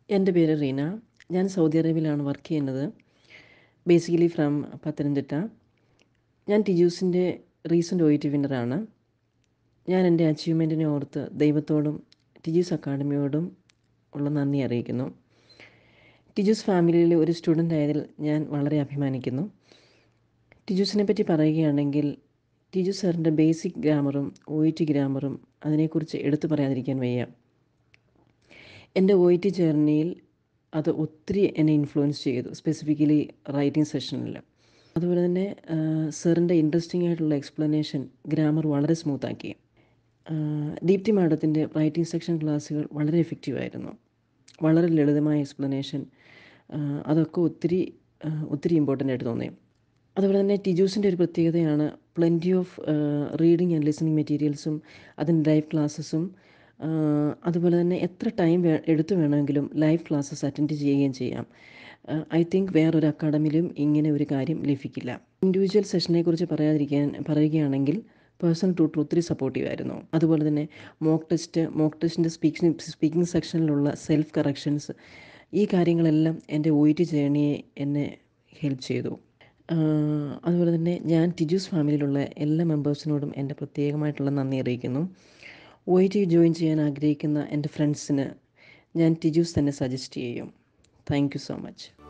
എൻ്റെ പേര് റീന ഞാൻ സൗദി അറേബ്യയിലാണ് വർക്ക് ചെയ്യുന്നത് ബേസിക്കലി ഫ്രം പത്തനംതിട്ട ഞാൻ ടിജൂസിൻ്റെ റീസെൻ്റ് ഒ ടി വിന്നറാണ് ഞാൻ എൻ്റെ അച്ചീവ്മെൻറ്റിനെ ഓർത്ത് ദൈവത്തോടും ടിജൂസ് അക്കാഡമിയോടും ഉള്ള നന്ദി അറിയിക്കുന്നു ടിജൂസ് ഫാമിലിയിലെ ഒരു സ്റ്റുഡൻ്റ് ആയതിൽ ഞാൻ വളരെ അഭിമാനിക്കുന്നു ടിജൂസിനെ പറ്റി പറയുകയാണെങ്കിൽ ടിജു സാറിൻ്റെ ബേസിക് ഗ്രാമറും ഒ ടി ഗ്രാമറും അതിനെക്കുറിച്ച് എടുത്തു പറയാതിരിക്കാൻ വയ്യ എൻ്റെ ഒ ടി ജേർണിയിൽ അത് ഒത്തിരി എന്നെ ഇൻഫ്ലുവൻസ് ചെയ്തു സ്പെസിഫിക്കലി റൈറ്റിംഗ് സെഷനിൽ അതുപോലെ തന്നെ സാറിൻ്റെ ഇൻട്രസ്റ്റിംഗ് ആയിട്ടുള്ള എക്സ്പ്ലനേഷൻ ഗ്രാമർ വളരെ സ്മൂത്താക്കി ദീപ്തി മാഡത്തിൻ്റെ റൈറ്റിംഗ് സെക്ഷൻ ക്ലാസ്സുകൾ വളരെ എഫക്റ്റീവായിരുന്നു വളരെ ലളിതമായ എക്സ്പ്ലനേഷൻ അതൊക്കെ ഒത്തിരി ഒത്തിരി ഇമ്പോർട്ടൻ്റ് ആയിട്ട് തോന്നി അതുപോലെ തന്നെ ടിജൂസിൻ്റെ ഒരു പ്രത്യേകതയാണ് plenty of reading and listening മെറ്റീരിയൽസും അതിൻ്റെ ലൈവ് ക്ലാസ്സസും അതുപോലെ തന്നെ എത്ര ടൈം വേ എടുത്തു വേണമെങ്കിലും ലൈവ് ക്ലാസ്സസ് അറ്റൻഡ് ചെയ്യുകയും ചെയ്യാം ഐ തിങ്ക് വേറൊരു അക്കാഡമിയിലും ഇങ്ങനെ ഒരു കാര്യം ലഭിക്കില്ല ഇൻഡിവിജ്വൽ സെഷനെ കുറിച്ച് പറയാതിരിക്കാൻ പറയുകയാണെങ്കിൽ പേഴ്സണൽ ട്യൂട്ടർ ഒത്തിരി സപ്പോർട്ടീവ് ആയിരുന്നു അതുപോലെ തന്നെ മോക്ക് ടെസ്റ്റ് മോക്ക് ടെസ്റ്റിൻ്റെ സ്പീക്കിംഗ് സ്പീക്കിംഗ് സെക്ഷനിലുള്ള സെൽഫ് കറക്ഷൻസ് ഈ കാര്യങ്ങളെല്ലാം എൻ്റെ ഒ ടി ജേണിയെ എന്നെ ഹെൽപ്പ് ചെയ്തു അതുപോലെ തന്നെ ഞാൻ ടിജൂസ് ഫാമിലിയിലുള്ള എല്ലാ മെമ്പേഴ്സിനോടും എൻ്റെ പ്രത്യേകമായിട്ടുള്ള നന്ദി അറിയിക്കുന്നു ഒ ടി ജോയിൻ ചെയ്യാൻ ആഗ്രഹിക്കുന്ന എൻ്റെ ഫ്രണ്ട്സിന് ഞാൻ ടിജൂസ് തന്നെ സജസ്റ്റ് ചെയ്യും താങ്ക് യു സോ മച്ച്